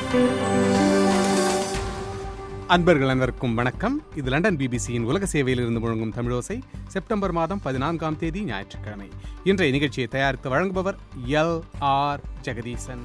அன்பர்கள் அனைவருக்கும் வணக்கம் இது லண்டன் பிபிசியின் உலக சேவையில் இருந்து முழங்கும் தமிழோசை செப்டம்பர் மாதம் பதினான்காம் தேதி ஞாயிற்றுக்கிழமை இன்றைய நிகழ்ச்சியை தயாரித்து வழங்குபவர் எல் ஆர் ஜெகதீசன்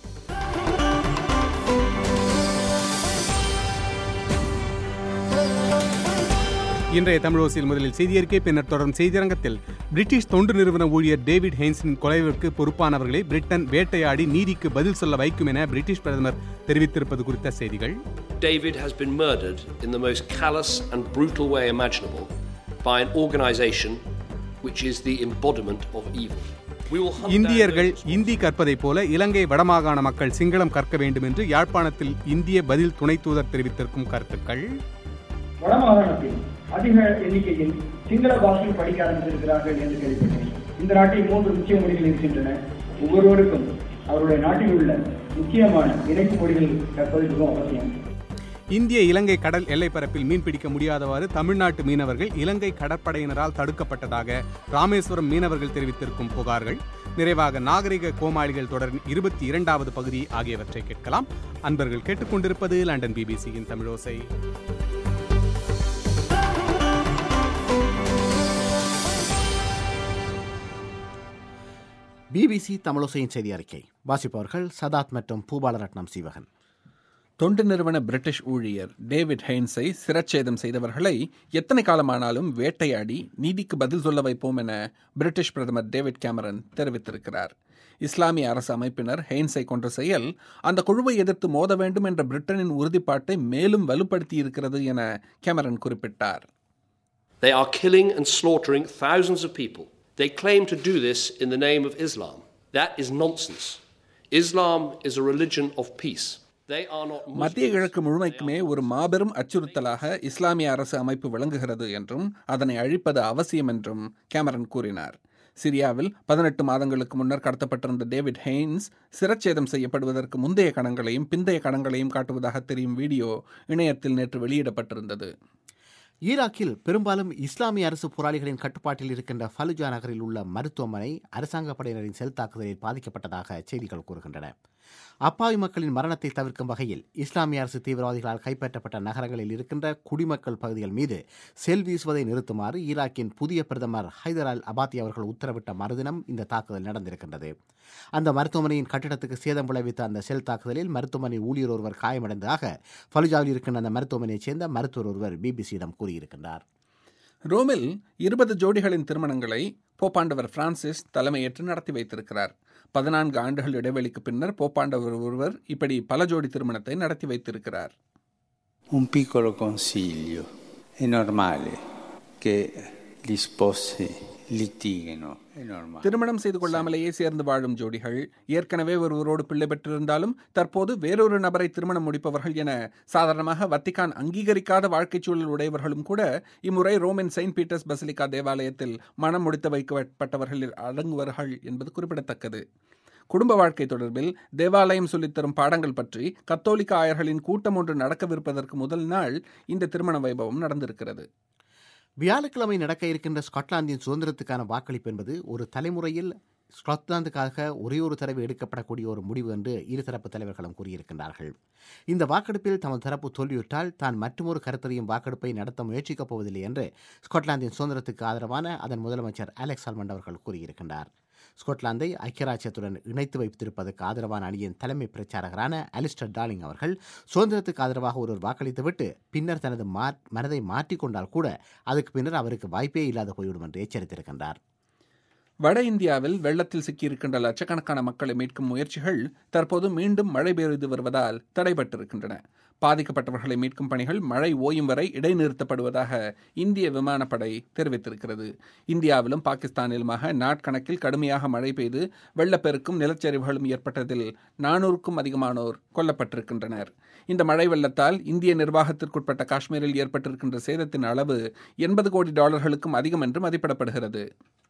இன்றைய தமிழோசையில் முதலில் செய்தியறிக்கை பின்னர் தொடரும் செய்தியரங்கத்தில் பிரிட்டிஷ் தொண்டு நிறுவன ஊழியர் டேவிட் ஹெய்ன்ஸின் கொலைவிற்கு பொறுப்பானவர்களை பிரிட்டன் வேட்டையாடி நீதிக்கு பதில் சொல்ல வைக்கும் என பிரிட்டிஷ் பிரதமர் தெரிவித்திருப்பது குறித்த செய்திகள் David has been murdered in the most callous and brutal way imaginable by an organization which is the embodiment of evil. We will hunt down இந்தியர்கள் those இந்தி கற்பதைப் போல இலங்கை வடமாகாண மக்கள் சிங்களம் கற்க வேண்டும் என்று யாழ்ப்பாணத்தில் இந்திய பதில் துணை தூதர் தெரிவித்திருக்கும் கருத்துக்கள் வடமாகாணத்தில் அதிக எண்ணிக்கையில் சிங்கள பாஷை படிக்க ஆரம்பித்திருக்கிறார்கள் என்று கேள்விப்பட்டேன் இந்த நாட்டில் மூன்று முக்கிய மொழிகள் இருக்கின்றன ஒவ்வொருவருக்கும் அவருடைய நாட்டில் உள்ள முக்கியமான இணைப்பு மொழிகள் கற்பது மிகவும் அவசியம் இந்திய இலங்கை கடல் எல்லைப்பரப்பில் மீன்பிடிக்க முடியாதவாறு தமிழ்நாட்டு மீனவர்கள் இலங்கை கடற்படையினரால் தடுக்கப்பட்டதாக ராமேஸ்வரம் மீனவர்கள் தெரிவித்திருக்கும் புகார்கள் நிறைவாக நாகரிக கோமாளிகள் தொடரின் இருபத்தி இரண்டாவது பகுதி ஆகியவற்றை கேட்கலாம் அன்பர்கள் கேட்டுக்கொண்டிருப்பது லண்டன் பிபிசியின் தமிழோசை பிபிசி தமிழோசையின் செய்தி அறிக்கை வாசிப்பவர்கள் சதாத் மற்றும் பூபாலரட்னம் சீவகன் தொண்டு நிறுவன பிரிட்டிஷ் ஊழியர் டேவிட் ஹெய்ன்ஸை சிரச்சேதம் செய்தவர்களை எத்தனை காலமானாலும் வேட்டையாடி நீதிக்கு பதில் சொல்ல வைப்போம் என பிரிட்டிஷ் பிரதமர் டேவிட் கேமரன் தெரிவித்திருக்கிறார் இஸ்லாமிய அரசு அமைப்பினர் ஹெய்ன்ஸை கொன்ற செயல் அந்த குழுவை எதிர்த்து மோத வேண்டும் என்ற பிரிட்டனின் உறுதிப்பாட்டை மேலும் வலுப்படுத்தி இருக்கிறது என கேமரன் குறிப்பிட்டார் They are killing and slaughtering thousands of people. They claim to do this in the name of Islam. That is nonsense. Islam is a religion of peace. They are not மத்திய Muslims. கிழக்கு முழுமைக்குமே ஒரு மாபெரும் அச்சுறுத்தலாக இஸ்லாமிய அரசு அமைப்பு விளங்குகிறது என்றும் அதனை அழிப்பது அவசியம் என்றும் கேமரன் கூறினார் சிரியாவில் பதினெட்டு மாதங்களுக்கு முன்னர் கடத்தப்பட்டிருந்த டேவிட் ஹெய்ன்ஸ் சிரச்சேதம் செய்யப்படுவதற்கு முந்தைய கணங்களையும் பிந்தைய கணங்களையும் காட்டுவதாக தெரியும் வீடியோ இணையத்தில் நேற்று வெளியிடப்பட்டிருந்தது ஈராக்கில் பெரும்பாலும் இஸ்லாமிய அரசு போராளிகளின் கட்டுப்பாட்டில் இருக்கின்ற ஃபலுஜா நகரில் உள்ள மருத்துவமனை அரசாங்க படையினரின் செல் தாக்குதலில் பாதிக்கப்பட்டதாக செய்திகள் கூறுகின்றன அப்பாவி மக்களின் மரணத்தை தவிர்க்கும் வகையில் இஸ்லாமிய அரசு தீவிரவாதிகளால் கைப்பற்றப்பட்ட நகரங்களில் இருக்கின்ற குடிமக்கள் பகுதிகள் மீது செல் வீசுவதை நிறுத்துமாறு ஈராக்கின் புதிய பிரதமர் ஹைதர் அல் அபாத்தி அவர்கள் உத்தரவிட்ட மறுதினம் இந்த தாக்குதல் நடந்திருக்கின்றது அந்த மருத்துவமனையின் கட்டிடத்துக்கு சேதம் விளைவித்த அந்த செல் தாக்குதலில் மருத்துவமனை ஊழியர் ஒருவர் காயமடைந்ததாக ஃபலுஜாவில் இருக்கின்ற அந்த மருத்துவமனையைச் சேர்ந்த மருத்துவர் ஒருவர் பிபிசியிடம் கூறியிருக்கின்றார் ரோமில் இருபது ஜோடிகளின் திருமணங்களை போப்பாண்டவர் பிரான்சிஸ் தலைமையேற்று நடத்தி வைத்திருக்கிறார் பதினான்கு ஆண்டுகள் இடைவெளிக்கு பின்னர் போப்பாண்டவர் ஒருவர் இப்படி பல ஜோடி திருமணத்தை நடத்தி வைத்திருக்கிறார் Un piccolo consiglio. È normale che gli sposi litighino, è normale. திருமணம் செய்து கொள்ளாமலேயே சேர்ந்து வாழும் ஜோடிகள் ஏற்கனவே ஒருவரோடு பிள்ளை பெற்றிருந்தாலும் தற்போது வேறொரு நபரை திருமணம் முடிப்பவர்கள் என சாதாரணமாக வத்திக்கான் அங்கீகரிக்காத வாழ்க்கைச் சூழல் உடையவர்களும் கூட இம்முறை ரோமின் செயின்ட் பீட்டர்ஸ் பசிலிகா தேவாலயத்தில் மனம் முடித்து வைக்கப்பட்டவர்களில் அடங்குவார்கள் என்பது குறிப்பிடத்தக்கது குடும்ப வாழ்க்கை தொடர்பில் தேவாலயம் சொல்லித்தரும் பாடங்கள் பற்றி கத்தோலிக்க ஆயர்களின் கூட்டம் ஒன்று நடக்கவிருப்பதற்கு முதல் நாள் இந்த திருமண வைபவம் நடந்திருக்கிறது வியாழக்கிழமை நடக்க இருக்கின்ற ஸ்காட்லாந்தின் சுதந்திரத்துக்கான வாக்களிப்பு என்பது ஒரு தலைமுறையில் ஸ்காட்லாந்துக்காக ஒரே ஒரு தடவை எடுக்கப்படக்கூடிய ஒரு முடிவு என்று இருதரப்பு தலைவர்களும் கூறியிருக்கின்றார்கள் இந்த வாக்கெடுப்பில் தமது தரப்பு தோல்வியுற்றால் தான் மற்றொரு கருத்தறியும் வாக்கெடுப்பை நடத்த முயற்சிக்கப் போவதில்லை என்று ஸ்காட்லாந்தின் சுதந்திரத்துக்கு ஆதரவான அதன் முதலமைச்சர் அலெக்ஸ் ஆல்மண்ட் அவர்கள் கூறியிருக்கின்றார் ஸ்காட்லாந்தை ஐக்கியராஜ்யத்துடன் இணைத்து வைத்திருப்பதற்கு ஆதரவான அணியின் தலைமை பிரச்சாரகரான அலிஸ்டர் டார்லிங் அவர்கள் சுதந்திரத்துக்கு ஆதரவாக ஒருவர் வாக்களித்துவிட்டு பின்னர் தனது மா மனதை மாற்றிக்கொண்டால் கூட அதுக்கு பின்னர் அவருக்கு வாய்ப்பே இல்லாத போய்விடும் என்று எச்சரித்திருக்கின்றார் வட இந்தியாவில் வெள்ளத்தில் சிக்கியிருக்கின்ற லட்சக்கணக்கான மக்களை மீட்கும் முயற்சிகள் தற்போது மீண்டும் மழை பெய்து வருவதால் தடைபட்டிருக்கின்றன பாதிக்கப்பட்டவர்களை மீட்கும் பணிகள் மழை ஓயும் வரை இடைநிறுத்தப்படுவதாக இந்திய விமானப்படை தெரிவித்திருக்கிறது இந்தியாவிலும் பாகிஸ்தானிலுமாக நாட்கணக்கில் கடுமையாக மழை பெய்து வெள்ளப்பெருக்கும் நிலச்சரிவுகளும் ஏற்பட்டதில் நானூறுக்கும் அதிகமானோர் கொல்லப்பட்டிருக்கின்றனர் இந்த மழை வெள்ளத்தால் இந்திய நிர்வாகத்திற்குட்பட்ட காஷ்மீரில் ஏற்பட்டிருக்கின்ற சேதத்தின் அளவு எண்பது கோடி டாலர்களுக்கும் அதிகம் என்று மதிப்பிடப்படுகிறது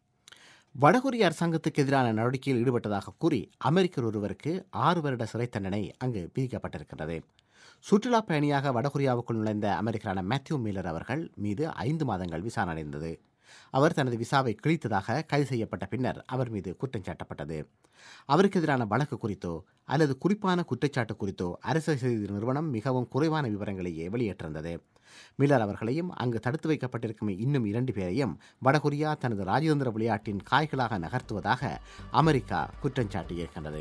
வடகொரிய அரசாங்கத்துக்கு எதிரான நடவடிக்கையில் ஈடுபட்டதாக கூறி அமெரிக்கர் ஒருவருக்கு ஆறு வருட சிறை தண்டனை அங்கு விதிக்கப்பட்டிருக்கிறது சுற்றுலா பயணியாக வடகொரியாவுக்குள் நுழைந்த அமெரிக்கரான மேத்யூ மீலர் அவர்கள் மீது ஐந்து மாதங்கள் விசாரணை நடந்தது அவர் தனது விசாவை கிழித்ததாக கைது செய்யப்பட்ட பின்னர் அவர் மீது குற்றம் சாட்டப்பட்டது அவருக்கு எதிரான வழக்கு குறித்தோ அல்லது குறிப்பான குற்றச்சாட்டு குறித்தோ அரசு செய்தி நிறுவனம் மிகவும் குறைவான விவரங்களையே வெளியிட்டிருந்தது மில்லர் அவர்களையும் அங்கு தடுத்து வைக்கப்பட்டிருக்கும் இன்னும் இரண்டு பேரையும் வடகொரியா தனது ராஜதந்திர விளையாட்டின் காய்களாக நகர்த்துவதாக அமெரிக்கா குற்றம் சாட்டியிருக்கின்றது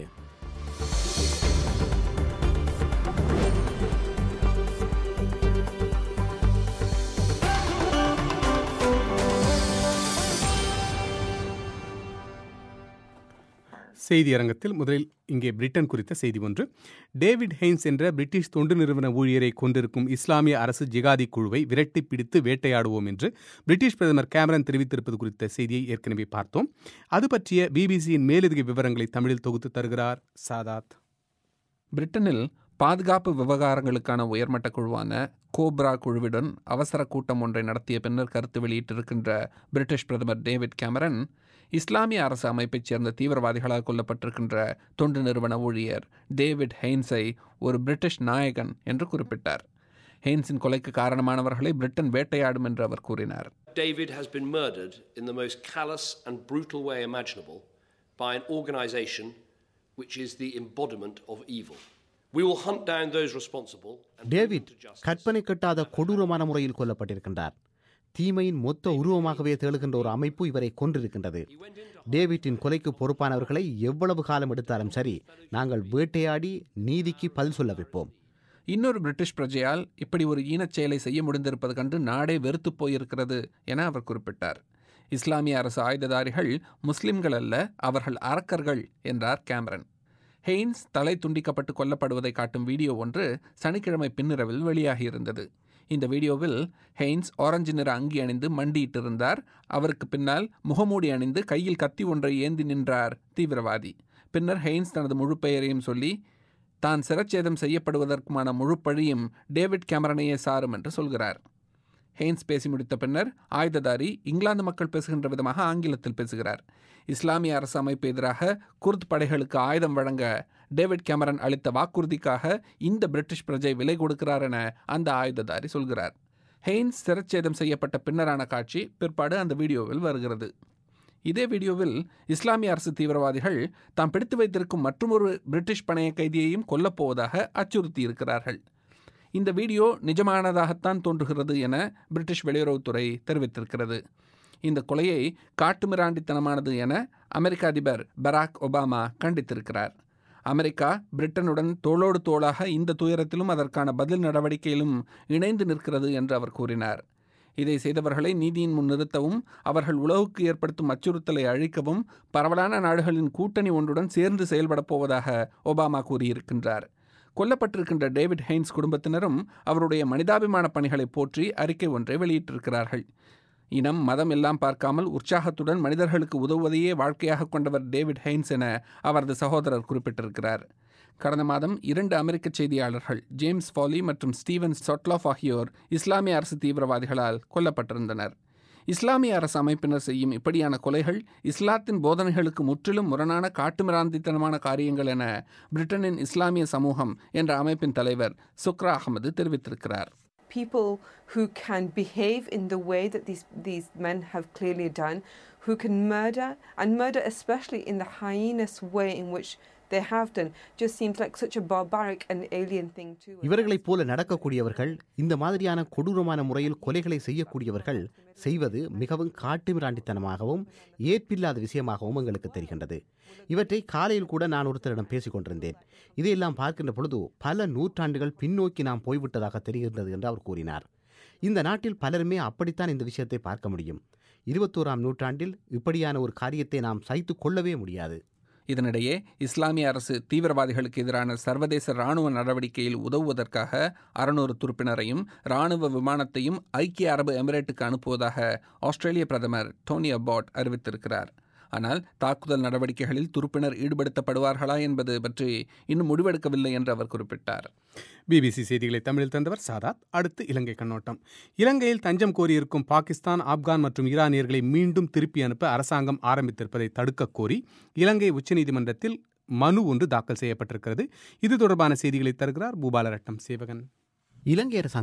செய்தி அரங்கத்தில் முதலில் இங்கே பிரிட்டன் குறித்த செய்தி ஒன்று டேவிட் ஹெய்ன்ஸ் என்ற பிரிட்டிஷ் தொண்டு நிறுவன ஊழியரை கொண்டிருக்கும் இஸ்லாமிய அரசு ஜிகாதி குழுவை விரட்டி பிடித்து வேட்டையாடுவோம் என்று பிரிட்டிஷ் பிரதமர் கேமரன் தெரிவித்திருப்பது குறித்த செய்தியை ஏற்கனவே பார்த்தோம் அது பற்றிய பிபிசியின் மேலதிக விவரங்களை தமிழில் தொகுத்து தருகிறார் சாதாத் பிரிட்டனில் பாதுகாப்பு விவகாரங்களுக்கான உயர்மட்ட குழுவான கோப்ரா குழுவுடன் அவசர கூட்டம் ஒன்றை நடத்திய பின்னர் கருத்து வெளியிட்டிருக்கின்ற பிரிட்டிஷ் பிரதமர் டேவிட் கேமரன் இஸ்லாமிய அரசு அமைப்பைச் சேர்ந்த தீவிரவாதிகளால் கொல்லப்பட்டிருக்கின்ற தொண்டு நிறுவன ஊழியர் டேவிட் ஹெய்ன்ஸை ஒரு பிரிட்டிஷ் நாயகன் என்று குறிப்பிட்டார் ஹெய்ன்ஸின் கொலைக்கு காரணமானவர்களை பிரிட்டன் வேட்டையாடும் என்று அவர் கூறினார் David has been murdered in the most callous and brutal way imaginable by an organization which is the embodiment of evil. We will hunt down those responsible and bring them David to justice. கற்பனை கட்டாத கொடூரமான முறையில் கொல்லப்பட்டிருக்கின்றார் தீமையின் மொத்த உருவமாகவே தேடுகின்ற ஒரு அமைப்பு இவரை கொன்றிருக்கின்றது டேவிட்டின் கொலைக்கு பொறுப்பானவர்களை எவ்வளவு காலம் எடுத்தாலும் சரி நாங்கள் வேட்டையாடி நீதிக்கு பதில் சொல்ல வைப்போம் இன்னொரு பிரிட்டிஷ் பிரஜையால் இப்படி ஒரு ஈனச் செயலை செய்ய முடிந்திருப்பது கண்டு நாடே வெறுத்துப் போயிருக்கிறது என அவர் குறிப்பிட்டார் இஸ்லாமிய அரசு ஆயுததாரிகள் முஸ்லிம்கள் அல்ல அவர்கள் அரக்கர்கள் என்றார் கேமரன் ஹெய்ன்ஸ் தலை துண்டிக்கப்பட்டு கொல்லப்படுவதை காட்டும் வீடியோ ஒன்று சனிக்கிழமை பின்னிரவில் வெளியாகியிருந்தது இந்த வீடியோவில் ஹெய்ன்ஸ் ஆரஞ்சு நிற அங்கி அணிந்து மண்டியிட்டிருந்தார் அவருக்கு பின்னால் முகமூடி அணிந்து கையில் கத்தி ஒன்றை ஏந்தி நின்றார் தீவிரவாதி பின்னர் ஹெய்ன்ஸ் தனது முழு பெயரையும் சொல்லி தான் சிரச்சேதம் செய்யப்படுவதற்குமான முழு பழியும் டேவிட் கேமரனையே சாரும் என்று சொல்கிறார் ஹெய்ன்ஸ் பேசி முடித்த பின்னர் ஆயுததாரி இங்கிலாந்து மக்கள் பேசுகின்ற விதமாக ஆங்கிலத்தில் பேசுகிறார் இஸ்லாமிய அரசு அமைப்பு எதிராக குர்த் படைகளுக்கு ஆயுதம் வழங்க டேவிட் கேமரன் அளித்த வாக்குறுதிக்காக இந்த பிரிட்டிஷ் பிரஜை விலை கொடுக்கிறார் என அந்த ஆயுததாரி சொல்கிறார் ஹெய்ன்ஸ் சிரச்சேதம் செய்யப்பட்ட பின்னரான காட்சி பிற்பாடு அந்த வீடியோவில் வருகிறது இதே வீடியோவில் இஸ்லாமிய அரசு தீவிரவாதிகள் தாம் பிடித்து வைத்திருக்கும் மற்றொரு பிரிட்டிஷ் பணைய கைதியையும் கொல்லப்போவதாக அச்சுறுத்தியிருக்கிறார்கள் இந்த வீடியோ நிஜமானதாகத்தான் தோன்றுகிறது என பிரிட்டிஷ் வெளியுறவுத்துறை தெரிவித்திருக்கிறது இந்த கொலையை காட்டுமிராண்டித்தனமானது என அமெரிக்க அதிபர் பராக் ஒபாமா கண்டித்திருக்கிறார் அமெரிக்கா பிரிட்டனுடன் தோளோடு தோளாக இந்த துயரத்திலும் அதற்கான பதில் நடவடிக்கையிலும் இணைந்து நிற்கிறது என்று அவர் கூறினார் இதை செய்தவர்களை நீதியின் முன் நிறுத்தவும் அவர்கள் உலகுக்கு ஏற்படுத்தும் அச்சுறுத்தலை அழிக்கவும் பரவலான நாடுகளின் கூட்டணி ஒன்றுடன் சேர்ந்து செயல்படப் போவதாக ஒபாமா கூறியிருக்கின்றார் கொல்லப்பட்டிருக்கின்ற டேவிட் ஹெய்ன்ஸ் குடும்பத்தினரும் அவருடைய மனிதாபிமான பணிகளை போற்றி அறிக்கை ஒன்றை வெளியிட்டிருக்கிறார்கள் இனம் மதம் எல்லாம் பார்க்காமல் உற்சாகத்துடன் மனிதர்களுக்கு உதவுவதையே வாழ்க்கையாக கொண்டவர் டேவிட் ஹெய்ன்ஸ் என அவரது சகோதரர் குறிப்பிட்டிருக்கிறார் கடந்த மாதம் இரண்டு அமெரிக்க செய்தியாளர்கள் ஜேம்ஸ் ஃபாலி மற்றும் ஸ்டீவன் சொட்லாஃப் ஆகியோர் இஸ்லாமிய அரசு தீவிரவாதிகளால் கொல்லப்பட்டிருந்தனர் இஸ்லாமிய அரசு அமைப்பினர் செய்யும் இப்படியான கொலைகள் இஸ்லாத்தின் போதனைகளுக்கு முற்றிலும் முரணான காட்டுமிராந்தித்தனமான காரியங்கள் என பிரிட்டனின் இஸ்லாமிய சமூகம் என்ற அமைப்பின் தலைவர் சுக்ரா அகமது தெரிவித்திருக்கிறார் people who can behave in the way that these, these men have clearly done, who can murder, and murder especially in the heinous way in which they have done, just seems like such a barbaric and alien thing too. இவர்களைப் போல நடக்கக்கூடியவர்கள் இந்த மாதிரியான கொடூரமான முறையில் கொலைகளை செய்யக்கூடியவர்கள் செய்வது மிகவும் காட்டுமிராண்டித்தனமாகவும் ஏற்பில்லாத விஷயமாகவும் எங்களுக்கு தெரிகின்றது இவற்றை காலையில் கூட நான் ஒருத்தரிடம் பேசிக் கொண்டிருந்தேன் இதையெல்லாம் பார்க்கின்ற பொழுது பல நூற்றாண்டுகள் பின்னோக்கி நாம் போய்விட்டதாக தெரிகின்றது என்று அவர் கூறினார் இந்த நாட்டில் பலருமே அப்படித்தான் இந்த விஷயத்தை பார்க்க முடியும் இருபத்தோராம் நூற்றாண்டில் இப்படியான ஒரு காரியத்தை நாம் சகித்துக் கொள்ளவே முடியாது இதனிடையே இஸ்லாமிய அரசு தீவிரவாதிகளுக்கு எதிரான சர்வதேச இராணுவ நடவடிக்கையில் உதவுவதற்காக அறுநூறு துருப்பினரையும் இராணுவ விமானத்தையும் ஐக்கிய அரபு எமிரேட்டுக்கு அனுப்புவதாக ஆஸ்திரேலிய பிரதமர் டோனி அபாட் அறிவித்திருக்கிறார் ஆனால் தாக்குதல் நடவடிக்கைகளில் துருப்பினர் ஈடுபடுத்தப்படுவார்களா என்பது பற்றி இன்னும் முடிவெடுக்கவில்லை என்று அவர் குறிப்பிட்டார் பிபிசி செய்திகளை தமிழில் தந்தவர் சாதாத் அடுத்து இலங்கை கண்ணோட்டம் இலங்கையில் தஞ்சம் கோரியிருக்கும் பாகிஸ்தான் ஆப்கான் மற்றும் ஈரானியர்களை மீண்டும் திருப்பி அனுப்ப அரசாங்கம் ஆரம்பித்திருப்பதை தடுக்கக் கோரி இலங்கை உச்சநீதிமன்றத்தில் மனு ஒன்று தாக்கல் செய்யப்பட்டிருக்கிறது இது தொடர்பான செய்திகளை தருகிறார் பூபாலரட்னம் சேவகன் இலங்கை அரசாங்கம்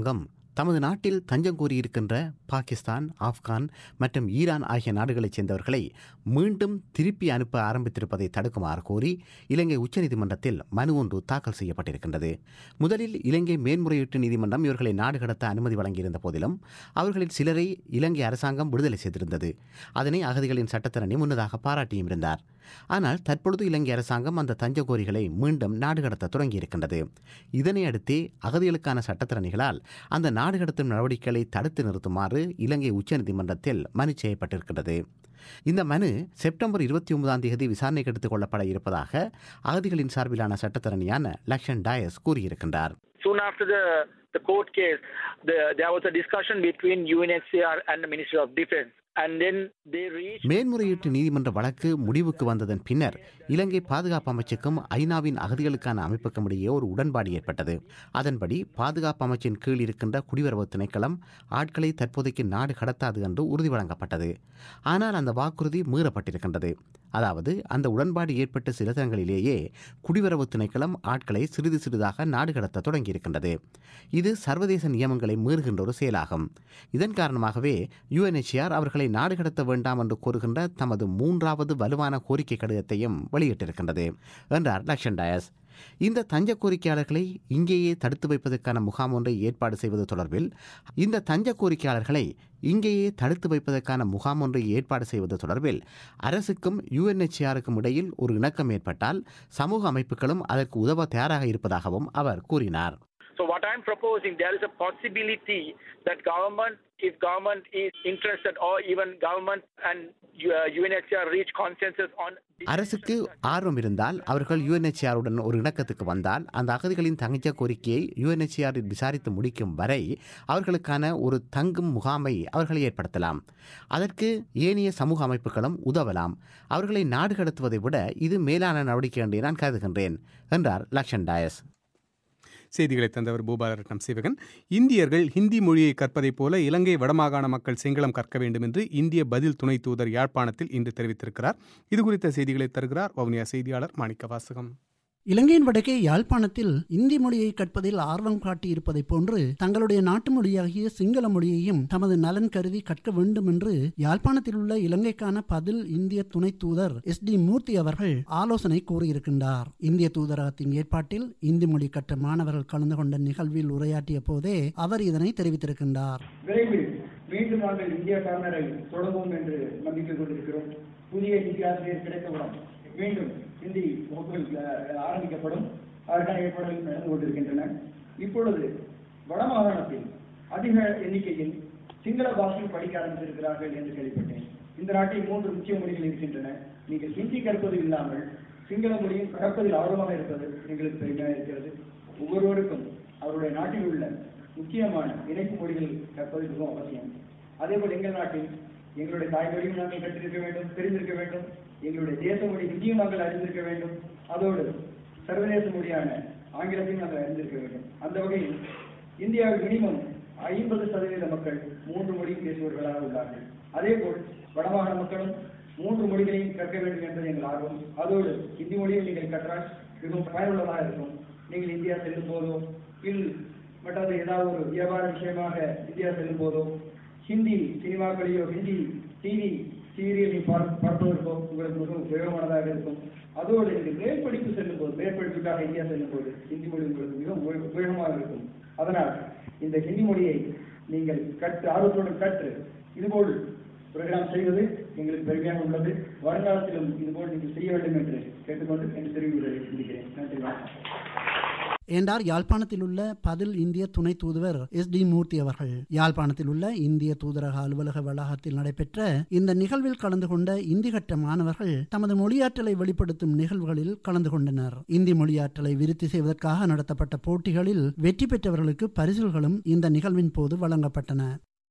தமது நாட்டில் தஞ்சம் கோரியிருக்கின்ற பாகிஸ்தான் ஆப்கான் மற்றும் ஈரான் ஆகிய நாடுகளைச் சேர்ந்தவர்களை மீண்டும் திருப்பி அனுப்ப ஆரம்பித்திருப்பதை தடுக்குமாறு கோரி இலங்கை உச்சநீதிமன்றத்தில் மனு ஒன்று தாக்கல் செய்யப்பட்டிருக்கின்றது முதலில் இலங்கை மேன்முறையீட்டு நீதிமன்றம் இவர்களை நாடு கடத்த அனுமதி வழங்கியிருந்த போதிலும் அவர்களில் சிலரை இலங்கை அரசாங்கம் விடுதலை செய்திருந்தது அதனை அகதிகளின் சட்டத்தரணி முன்னதாக பாராட்டியும் இருந்தார் ஆனால் தற்பொழுது இலங்கை அரசாங்கம் அந்த தஞ்ச கோரிகளை மீண்டும் நாடு கடத்த தொடங்கியிருக்கின்றது இதனை அடுத்தே அகதிகளுக்கான சட்டத்திறனிகளால் அந்த நாடு கடத்தும் நடவடிக்கைகளை தடுத்து நிறுத்துமாறு இலங்கை உச்சநீதிமன்றத்தில் மனு செய்யப்பட்டிருக்கிறது இந்த மனு செப்டம்பர் இருபத்தி ஒன்பதாம் தேதி விசாரணைக்கு எடுத்துக் கொள்ளப்பட இருப்பதாக அகதிகளின் சார்பிலான சட்டத்தரணியான லக்ஷன் டயஸ் கூறியிருக்கின்றார் Soon after the, the court case, the, there was a discussion between UNHCR and the Ministry of Defense. And then they reached மேன்முறையீட்டு நீதிமன்ற வழக்கு முடிவுக்கு வந்ததன் பின்னர் இலங்கை பாதுகாப்பு அமைச்சுக்கும் ஐநாவின் அகதிகளுக்கான அமைப்புக்கும் இடையே ஒரு உடன்பாடு ஏற்பட்டது அதன்படி பாதுகாப்பு அமைச்சின் கீழ் இருக்கின்ற குடிவரவு திணைக்களம் ஆட்களை தற்போதைக்கு நாடு கடத்தாது என்று உறுதி வழங்கப்பட்டது ஆனால் அந்த வாக்குறுதி மீறப்பட்டிருக்கின்றது அதாவது அந்த உடன்பாடு ஏற்பட்ட சில தினங்களிலேயே குடிவரவு திணைக்களம் ஆட்களை சிறிது சிறிதாக நாடு கடத்த தொடங்கியிருக்கின்றது இது சர்வதேச நியமங்களை மீறுகின்ற ஒரு செயலாகும் இதன் காரணமாகவே யுஎன்எச்ஆர் அவர்களை நாடு கடத்த வேண்டாம் என்று கூறுகின்ற தமது மூன்றாவது வலுவான கோரிக்கை கடிதத்தையும் வெளியிட்டிருக்கின்றது என்றார் லக்ஷன் டயஸ் இந்த தஞ்ச கோரிக்கையாளர்களை இங்கேயே தடுத்து வைப்பதற்கான முகாம் ஒன்றை ஏற்பாடு செய்வது தொடர்பில் இந்த தஞ்ச கோரிக்கையாளர்களை இங்கேயே தடுத்து வைப்பதற்கான முகாம் ஒன்றை ஏற்பாடு செய்வது தொடர்பில் அரசுக்கும் யுஎன்எச்ஆருக்கும் இடையில் ஒரு இணக்கம் ஏற்பட்டால் சமூக அமைப்புகளும் அதற்கு உதவ தயாராக இருப்பதாகவும் அவர் கூறினார் So what I'm proposing, there is a possibility that government, if government is interested or even government and uh, UNHCR reach consensus on அரசுக்கு ஆர்வம் இருந்தால் அவர்கள் யுஎன்எச்ஆருடன் ஒரு இணக்கத்துக்கு வந்தால் அந்த அகதிகளின் தங்கச்ச கோரிக்கையை யுஎன்எச்ஆர் விசாரித்து முடிக்கும் வரை அவர்களுக்கான ஒரு தங்கும் முகாமை அவர்கள் ஏற்படுத்தலாம் அதற்கு ஏனைய சமூக அமைப்புகளும் உதவலாம் அவர்களை நாடு கடத்துவதை விட இது மேலான நடவடிக்கை என்று நான் கருதுகின்றேன் என்றார் லக்ஷன் டயஸ் செய்திகளை தந்தவர் பூபாலரட்னம் சிவகன் இந்தியர்கள் ஹிந்தி மொழியை கற்பதைப் போல இலங்கை வடமாகாண மக்கள் சிங்களம் கற்க வேண்டும் என்று இந்திய பதில் துணை தூதர் யாழ்ப்பாணத்தில் இன்று தெரிவித்திருக்கிறார் இது குறித்த செய்திகளை தருகிறார் வவுனியா செய்தியாளர் மாணிக்க வாசகம் இலங்கையின் வடக்கே யாழ்ப்பாணத்தில் இந்தி மொழியை கற்பதில் ஆர்வம் காட்டியிருப்பதைப் போன்று தங்களுடைய நாட்டு மொழியாகிய சிங்கள மொழியையும் தமது நலன் கருதி கற்க வேண்டும் என்று யாழ்ப்பாணத்தில் உள்ள இலங்கைக்கான பதில் இந்திய துணை தூதர் எஸ் டி மூர்த்தி அவர்கள் ஆலோசனை கூறியிருக்கின்றார் இந்திய தூதரகத்தின் ஏற்பாட்டில் இந்தி மொழி கற்ற மாணவர்கள் கலந்து கொண்ட நிகழ்வில் உரையாற்றிய போதே அவர் இதனை தெரிவித்திருக்கின்றார் விரைவில் மீண்டும் நாங்கள் இந்திய கார்னரை தொடங்குவோம் என்று நம்பிக்கை கொண்டிருக்கிறோம் புதிய இந்திய ஆசிரியர் கிடைத்தவுடன் மீண்டும் ஹிந்தி வகுப்புகள் அஹ், ஆரம்பிக்கப்படும் அதற்கான ஏற்பாடுகள் நடந்து கொண்டிருக்கின்றன இப்பொழுது வடமாகாணத்தில் அதிக எண்ணிக்கையில் சிங்கள பாஷையில் படிக்க ஆரம்பித்திருக்கிறார்கள் என்று கேள்விப்பட்டேன் இந்த நாட்டில் மூன்று முக்கிய மொழிகள் இருக்கின்றன நீங்கள் ஹிந்தி கற்பது இல்லாமல் சிங்கள மொழியும் கற்பதில் ஆர்வமாக இருப்பது எங்களுக்கு பெருமையாக இருக்கிறது ஒவ்வொருவருக்கும் அவருடைய நாட்டில் உள்ள முக்கியமான இணைப்பு மொழிகள் கற்பது மிகவும் அவசியம் அதேபோல் எங்கள் நாட்டில் எங்களுடைய தாய்மொழியும் நாங்கள் கற்றிருக்க வேண்டும் தெரிந்திருக்க வேண்டும் எங்களுடைய தேச மொழி ஹிந்தியும் நாங்கள் அறிந்திருக்க வேண்டும் அதோடு சர்வதேச மொழியான ஆங்கிலத்தையும் நாங்கள் அறிந்திருக்க வேண்டும் அந்த வகையில் இந்தியாவில் மினிமம் ஐம்பது சதவீத மக்கள் மூன்று மொழியும் பேசுபவர்களாக உள்ளார்கள் அதேபோல் வடமாகாண மக்களும் மூன்று மொழிகளையும் கற்க வேண்டும் என்பது எங்கள் ஆர்வம் அதோடு ஹிந்தி மொழியை நீங்கள் கற்றால் மிகவும் பயனுள்ளதாக இருக்கும் நீங்கள் இந்தியா செல்லும் போதோ இல் மற்றது ஏதாவது ஒரு வியாபார விஷயமாக இந்தியா செல்லும் போதோ ஹிந்தி சினிமாக்களையோ ஹிந்தி டிவி சீரியலை பார்- பார்ப்பதற்கோ உங்களுக்கு மிகவும் உபயோகமானதாக இருக்கும் அதோடு நீங்கள் மேற்படிப்பு செல்லும் போது மேற்படிப்புக்காக இந்தியா செல்லும் போது ஹிந்தி மொழி உங்களுக்கு மிகவும் உபயோ- உபயோகமாக இருக்கும் அதனால் இந்த ஹிந்தி மொழியை நீங்கள் கற்று ஆர்வத்துடன் கற்று இதுபோல் ப்ரோக்ராம் செய்வது எங்களுக்கு பெருமையாக உள்ளது வருங்காலத்திலும் இதுபோல் நீங்கள் செய்ய வேண்டும் என்று கேட்டுக்கொண்டு என்று தெரிவிக்கிறேன் சிந்திக்கிறேன் நன்றி வணக்கம் என்றார் யாழ்ப்பாணத்தில் உள்ள பதில் இந்திய துணை தூதுவர் எஸ் டி மூர்த்தி அவர்கள் யாழ்ப்பாணத்தில் உள்ள இந்திய தூதரக அலுவலக வளாகத்தில் நடைபெற்ற இந்த நிகழ்வில் கலந்து கொண்ட இந்தி கற்ற மாணவர்கள் தமது மொழியாற்றலை வெளிப்படுத்தும் நிகழ்வுகளில் கலந்து கொண்டனர் இந்தி மொழியாற்றலை விருத்தி செய்வதற்காக நடத்தப்பட்ட போட்டிகளில் வெற்றி பெற்றவர்களுக்கு பரிசுகளும் இந்த நிகழ்வின் போது வழங்கப்பட்டன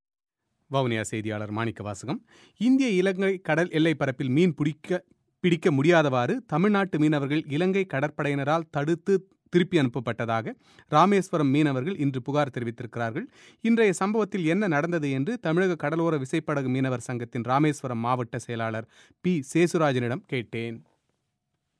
வவுனியா செய்தியாளர் மாணிக்க வாசகம் இந்திய இலங்கை கடல் எல்லை பரப்பில் மீன் பிடிக்க பிடிக்க முடியாதவாறு தமிழ்நாட்டு மீனவர்கள் இலங்கை கடற்படையினரால் தடுத்து திருப்பி அனுப்பப்பட்டதாக ராமேஸ்வரம் மீனவர்கள் இன்று புகார் தெரிவித்திருக்கிறார்கள் இன்றைய சம்பவத்தில் என்ன நடந்தது என்று தமிழக கடலோர விசைப்படகு மீனவர் சங்கத்தின் ராமேஸ்வரம் மாவட்ட செயலாளர் பி சேசுராஜனிடம் கேட்டேன்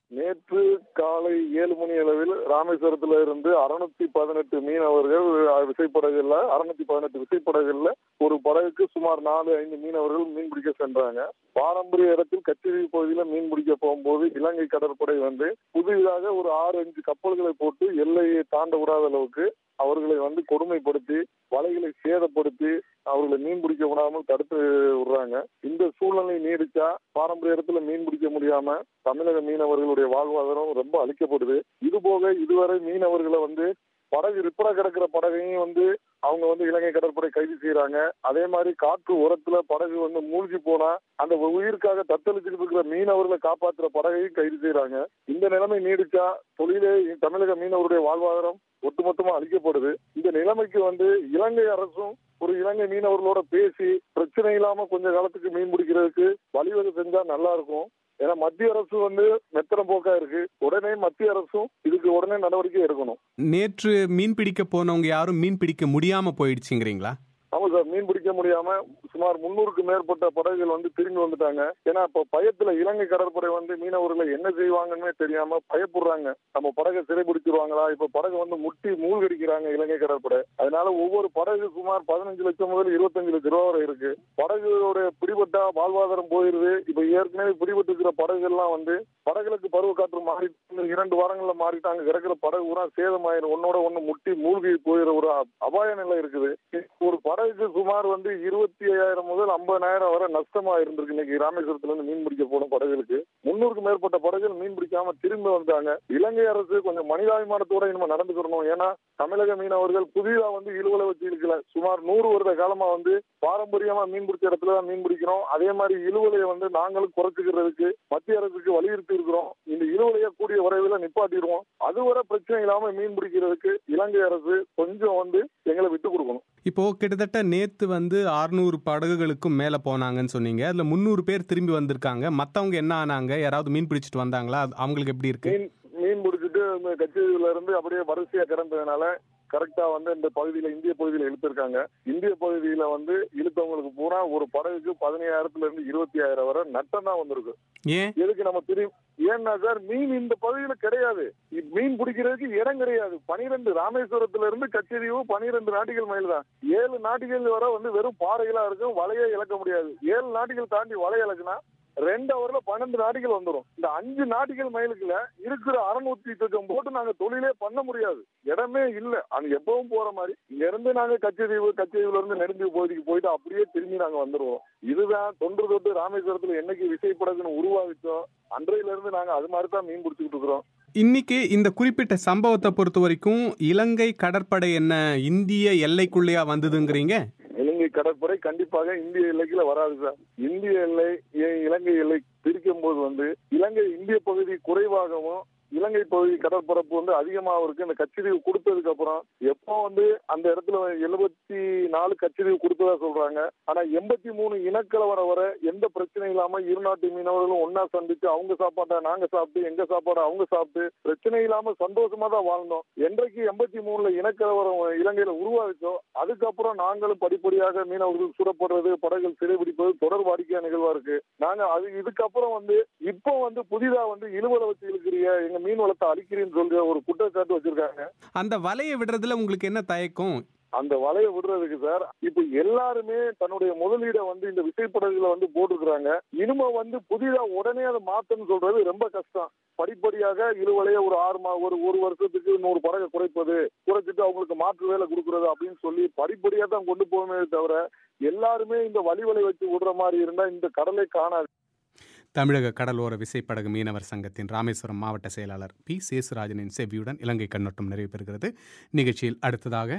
நேற்று காலை ஏழு மணி அளவில் ராமேஸ்வரத்துல இருந்து அறுநூத்தி பதினெட்டு மீனவர்கள் விசைப்படகுல அறுநூத்தி பதினெட்டு விசைப்படகுல ஒரு படகுக்கு சுமார் நாலு ஐந்து மீனவர்கள் மீன் பிடிக்க சென்றாங்க பாரம்பரிய இடத்தில் கச்சேரி பகுதியில மீன் பிடிக்க போகும்போது இலங்கை கடற்படை வந்து புதிதாக ஒரு ஆறு அஞ்சு கப்பல்களை போட்டு எல்லையை தாண்ட விடாத அளவுக்கு அவர்களை வந்து கொடுமைப்படுத்தி வலைகளை சேதப்படுத்தி அவர்களை மீன் பிடிக்க விடாமல் தடுத்து விடுறாங்க இந்த சூழ்நிலை நீடிச்சா பாரம்பரிய இடத்துல மீன் பிடிக்க முடியாம தமிழக மீனவர்களுடைய வாழ்வாதாரம் ரொம்ப அளிக்கப்படுது இது போக இதுவரை மீனவர்களை வந்து படகு ரிப்பரா கிடக்கிற படகையும் வந்து அவங்க வந்து இலங்கை கடற்படை கைது செய்யறாங்க அதே மாதிரி காற்று உரத்துல படகு வந்து மூழ்கி போனா அந்த உயிருக்காக தத்தளிச்சுட்டு இருக்கிற மீனவர்களை காப்பாற்றுற படகையும் கைது செய்யறாங்க இந்த நிலைமை நீடிச்சா தொழிலே தமிழக மீனவருடைய வாழ்வாதாரம் ஒட்டுமொத்தமா அளிக்கப்படுது இந்த நிலைமைக்கு வந்து இலங்கை அரசும் ஒரு இலங்கை மீனவர்களோட பேசி பிரச்சனை இல்லாம கொஞ்ச காலத்துக்கு மீன் பிடிக்கிறதுக்கு வழிவகை செஞ்சா நல்லா இருக்கும் ஏன்னா மத்திய அரசு வந்து மெத்தனம் போக்கா இருக்கு உடனே மத்திய அரசும் இதுக்கு உடனே நடவடிக்கை எடுக்கணும் நேற்று மீன் பிடிக்க போனவங்க யாரும் மீன் பிடிக்க முடியாம போயிடுச்சுங்கிறீங்களா ஆமா சார் மீன் பிடிக்க முடியாம சுமார் முன்னூறுக்கு மேற்பட்ட படகுகள் வந்து திரும்பி வந்துட்டாங்க ஏன்னா இப்ப பயத்துல இலங்கை கடற்படை வந்து மீனவர்களை என்ன செய்வாங்கன்னு தெரியாம பயப்படுறாங்க நம்ம படகை சிறைபிடிச்சிருவாங்களா இப்ப படகு வந்து முட்டி மூழ்கடிக்கிறாங்க இலங்கை கடற்படை அதனால ஒவ்வொரு படகு சுமார் பதினஞ்சு லட்சம் முதல் இருபத்தஞ்சு லட்சம் ரூபா வரை இருக்கு படகுடைய பிடிபட்டா வாழ்வாதாரம் போயிருது இப்ப ஏற்கனவே பிடிபட்டு இருக்கிற படகுகள்லாம் வந்து படகுகளுக்கு பருவ காற்று மாறி இரண்டு வாரங்கள்ல மாறிட்டாங்க கிடக்கிற படகு பூரா சேதமாயிரும் ஒன்னோட ஒண்ணு முட்டி மூழ்கி போயிற ஒரு அபாய நிலை இருக்குது ஒரு படகுக்கு சுமார் வந்து இருபத்தி ஐயாயிரம் முதல் ஐம்பதாயிரம் வரை நஷ்டமா இருந்திருக்கு இன்னைக்கு ராமேஸ்வரத்துல இருந்து மீன் பிடிக்க போன படகுகளுக்கு முன்னூறுக்கு மேற்பட்ட படகுகள் மீன் பிடிக்காம திரும்பி வந்தாங்க இலங்கை அரசு கொஞ்சம் மனிதாபிமானத்தோட இனிமே நடந்துக்கிறணும் ஏன்னா தமிழக மீனவர்கள் புதிதா வந்து இழுவலை வச்சு இழுக்கல சுமார் நூறு வருட காலமா வந்து பாரம்பரியமா மீன் பிடிச்ச இடத்துல தான் மீன் பிடிக்கிறோம் அதே மாதிரி இழுவலையை வந்து நாங்களும் குறைச்சிக்கிறதுக்கு மத்திய அரசுக்கு வலியுறுத்தி இருக்கிறோம் இந்த இழுவலையை கூடிய விரைவில் நிப்பாட்டிடுவோம் அதுவரை பிரச்சனை இல்லாம மீன் பிடிக்கிறதுக்கு இலங்கை அரசு கொஞ்சம் வந்து எங்களை விட்டு கொடுக்கணும் இப்போ கிட்டத்தட்ட நேத்து வந்து ஆறுநூறு படகுகளுக்கும் மேல போனாங்கன்னு சொன்னீங்க அதுல முந்நூறு பேர் திரும்பி வந்திருக்காங்க மத்தவங்க என்ன ஆனாங்க யாராவது மீன் பிடிச்சிட்டு வந்தாங்களா அது அவங்களுக்கு எப்படி இருக்கு மீன் மீன் பிடிச்சிட்டு இந்த கச்சேரியில இருந்து அப்படியே வரிசையா கிடந்ததுனால கரெக்டா வந்து இந்த பகுதியில இந்திய பகுதியில இழுத்திருக்காங்க இந்திய பகுதியில வந்து இழுத்தவங்களுக்கு பூரா ஒரு படகுக்கு பதினையாயிரத்துல இருந்து இருபத்தி ஆயிரம் வரை நட்டம் தான் வந்திருக்கு ஏன் எதுக்கு நம்ம திரும்பி ஏன்னா சார் மீன் இந்த பகுதியில கிடையாது மீன் பிடிக்கிறதுக்கு இடம் கிடையாது பனிரெண்டு ராமேஸ்வரத்துல இருந்து கச்சேரியும் பனிரெண்டு நாட்டிகள் மைல் தான் ஏழு நாட்டிகள் வர வந்து வெறும் பாறைகளா இருக்கும் வலையே இழக்க முடியாது ஏழு நாட்டிகள் தாண்டி வலை இழக்குனா ரெண்டு ஹவர்ல பன்னெண்டு நாட்டிகள் வந்துடும் இந்த அஞ்சு நாட்டிகள் மைலுக்குள்ள இருக்கிற அறுநூத்தி சொச்சம் போட்டு நாங்க தொழிலே பண்ண முடியாது இடமே இல்ல அங்க எப்பவும் போற மாதிரி இங்க இருந்து நாங்க கச்சேரிவு கச்சேரிவுல இருந்து நெடுந்தீவு பகுதிக்கு போயிட்டு அப்படியே திரும்பி நாங்க வந்துருவோம் இதுதான் தொன்று தொட்டு ராமேஸ்வரத்துல என்னைக்கு விசைப்படகுன்னு உருவாகிச்சோ அன்றையில இருந்து நாங்க அது மாதிரி தான் மீன் பிடிச்சிக்கிட்டு இருக்கிறோம் இன்னைக்கு இந்த குறிப்பிட்ட சம்பவத்தை பொறுத்த வரைக்கும் இலங்கை கடற்படை என்ன இந்திய எல்லைக்குள்ளேயா வந்ததுங்கிறீங்க இலங்கை கடற்படை கண்டிப்பாக இந்திய எல்லைக்குள்ள வராது சார் இந்திய எல்லை இலங்கை எல்லை பிரிக்கும் போது வந்து இலங்கை இந்திய பகுதி குறைவாகவும் இலங்கை பகுதி கடற்பரப்பு வந்து அதிகமாக இருக்கு இந்த கச்சரிவு கொடுத்ததுக்கு அப்புறம் எப்போ வந்து அந்த இடத்துல எழுபத்தி நாலு கச்சரிவு கொடுத்ததா சொல்றாங்க ஆனா எண்பத்தி மூணு இனக்கலவர வர எந்த பிரச்சனையும் இல்லாம இரு நாட்டு மீனவர்களும் ஒன்னா சந்திச்சு அவங்க சாப்பாட்டை நாங்க சாப்பிட்டு எங்க சாப்பாடை அவங்க சாப்பிட்டு பிரச்சனை இல்லாம சந்தோஷமா தான் வாழ்ந்தோம் என்றைக்கு எண்பத்தி மூணுல இனக்கலவரம் இலங்கையில உருவாச்சோ அதுக்கப்புறம் நாங்களும் படிப்படியாக மீனவர்கள் சுடப்படுறது படகுகள் சிறைபிடிப்பது தொடர் வாடிக்கையா நிகழ்வா இருக்கு நாங்க அது இதுக்கப்புறம் வந்து இப்போ வந்து புதிதா வந்து இழுவலை வச்சு இழுக்கிறிய எங்க மீன் வளத்தை அழிக்கிறேன்னு சொல்ற ஒரு குற்றச்சாட்டு வச்சிருக்காங்க அந்த வலையை விடுறதுல உங்களுக்கு என்ன தயக்கம் அந்த வலையை விடுறதுக்கு சார் இப்ப எல்லாருமே தன்னுடைய முதலீடை வந்து இந்த விசைப்படகுல வந்து போட்டுக்கிறாங்க இனிமே வந்து புதிதா உடனே அதை மாத்தன்னு சொல்றது ரொம்ப கஷ்டம் படிப்படியாக இருவலைய ஒரு ஆறு மா ஒரு ஒரு வருஷத்துக்கு நூறு படகை குறைப்பது குறைச்சிட்டு அவங்களுக்கு மாற்று வேலை கொடுக்கறது அப்படின்னு சொல்லி படிப்படியா தான் கொண்டு போகணுமே தவிர எல்லாருமே இந்த வழி வலை வச்சு விடுற மாதிரி இருந்தா இந்த கடலை காணாது தமிழக கடலோர விசைப்படகு மீனவர் சங்கத்தின் ராமேஸ்வரம் மாவட்ட செயலாளர் பி சேசுராஜனின் செவ்வியுடன் இலங்கை கண்ணோட்டம் நிறைவு பெறுகிறது நிகழ்ச்சியில் அடுத்ததாக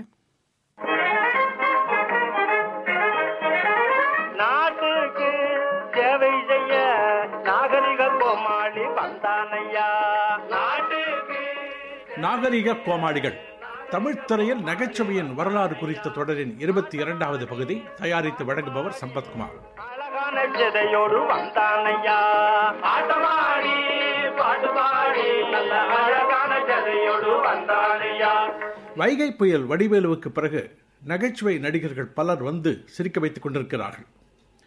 நாட்டுக்கு சேவை செய்ய நாகரிக கோமாளி வந்தானையா நாட்டுக்கு நாகரிக கோமாளிகள் தமிழ்த் திரையில் நகைச்சுவையின் வரலாறு குறித்த தொடரின் இருபத்தி இரண்டாவது பகுதி தயாரித்து வழங்குபவர் சம்பத்குமார் அழகான சிதையோடு வந்தானையா ஆட்டமாடி பாட்டுபாடி நல்ல அழகான சிதையோடு வந்தானையா வைகை புயல் வடிவேலுவுக்கு பிறகு நகைச்சுவை நடிகர்கள் பலர் வந்து சிரிக்க வைத்துக் கொண்டிருக்கிறார்கள்